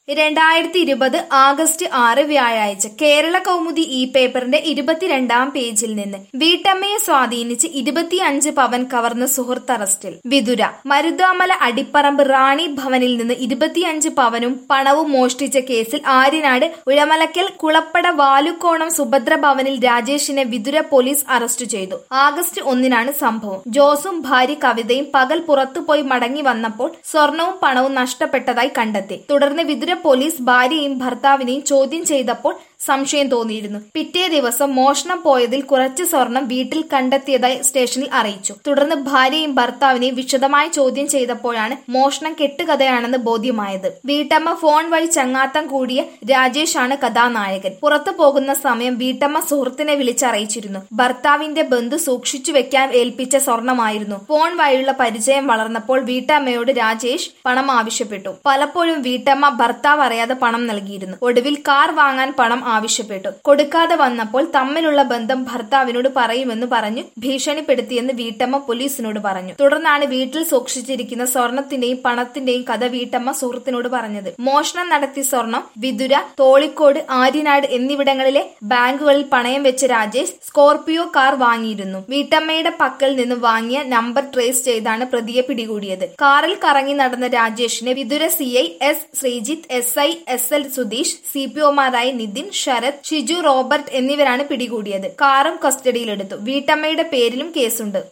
രണ്ടായിരത്തി ഇരുപത് ആഗസ്റ്റ് ആറ് വ്യാഴാഴ്ച കേരള കൗമുദി ഈ പേപ്പറിന്റെ ഇരുപത്തിരണ്ടാം പേജിൽ നിന്ന് വീട്ടമ്മയെ സ്വാധീനിച്ച് ഇരുപത്തിയഞ്ച് പവൻ കവർന്ന സുഹൃത്ത് അറസ്റ്റിൽ വിതുര മരുതാമല അടിപ്പറമ്പ് റാണി ഭവനിൽ നിന്ന് ഇരുപത്തിയഞ്ച് പവനും പണവും മോഷ്ടിച്ച കേസിൽ ആര്യനാട് ഉഴമലക്കൽ കുളപ്പട വാലുക്കോണം സുഭദ്ര ഭവനിൽ രാജേഷിനെ വിതുര പോലീസ് അറസ്റ്റ് ചെയ്തു ആഗസ്റ്റ് ഒന്നിനാണ് സംഭവം ജോസും ഭാര്യ കവിതയും പകൽ പുറത്തുപോയി മടങ്ങി വന്നപ്പോൾ സ്വർണവും പണവും നഷ്ടപ്പെട്ടതായി കണ്ടെത്തി തുടർന്ന് വിതുര പോലീസ് ഭാര്യയെയും ഭർത്താവിനെയും ചോദ്യം ചെയ്തപ്പോൾ സംശയം തോന്നിയിരുന്നു പിറ്റേ ദിവസം മോഷണം പോയതിൽ കുറച്ച് സ്വർണം വീട്ടിൽ കണ്ടെത്തിയതായി സ്റ്റേഷനിൽ അറിയിച്ചു തുടർന്ന് ഭാര്യയും ഭർത്താവിനെയും വിശദമായി ചോദ്യം ചെയ്തപ്പോഴാണ് മോഷണം കെട്ടുകഥയാണെന്ന് ബോധ്യമായത് വീട്ടമ്മ ഫോൺ വഴി ചങ്ങാത്തം കൂടിയ രാജേഷാണ് കഥാനായകൻ പുറത്തു പോകുന്ന സമയം വീട്ടമ്മ സുഹൃത്തിനെ വിളിച്ചറിയിച്ചിരുന്നു ഭർത്താവിന്റെ ബന്ധു സൂക്ഷിച്ചു വെക്കാൻ ഏൽപ്പിച്ച സ്വർണമായിരുന്നു ഫോൺ വഴിയുള്ള പരിചയം വളർന്നപ്പോൾ വീട്ടമ്മയോട് രാജേഷ് പണം ആവശ്യപ്പെട്ടു പലപ്പോഴും വീട്ടമ്മ ഭർത്താവ് അറിയാതെ പണം നൽകിയിരുന്നു ഒടുവിൽ കാർ വാങ്ങാൻ പണം ആവശ്യപ്പെട്ടു കൊടുക്കാതെ വന്നപ്പോൾ തമ്മിലുള്ള ബന്ധം ഭർത്താവിനോട് പറയുമെന്ന് പറഞ്ഞു ഭീഷണിപ്പെടുത്തിയെന്ന് വീട്ടമ്മ പോലീസിനോട് പറഞ്ഞു തുടർന്നാണ് വീട്ടിൽ സൂക്ഷിച്ചിരിക്കുന്ന സ്വർണത്തിന്റെയും പണത്തിന്റെയും കഥ വീട്ടമ്മ സുഹൃത്തിനോട് പറഞ്ഞത് മോഷണം നടത്തിയ സ്വർണം വിതുര തോളിക്കോട് ആര്യനാട് എന്നിവിടങ്ങളിലെ ബാങ്കുകളിൽ പണയം വെച്ച രാജേഷ് സ്കോർപിയോ കാർ വാങ്ങിയിരുന്നു വീട്ടമ്മയുടെ പക്കൽ നിന്ന് വാങ്ങിയ നമ്പർ ട്രേസ് ചെയ്താണ് പ്രതിയെ പിടികൂടിയത് കാറിൽ കറങ്ങി നടന്ന രാജേഷിനെ Vithura C I S Sreejith S I S L Sudheesh C P ഒമാരായ നിതിൻ ശരത് ഷിജു റോബർട്ട് എന്നിവരാണ് പിടികൂടിയത് കാറും കസ്റ്റഡിയിലെടുത്തു വീട്ടമ്മയുടെ പേരിലും കേസുണ്ട്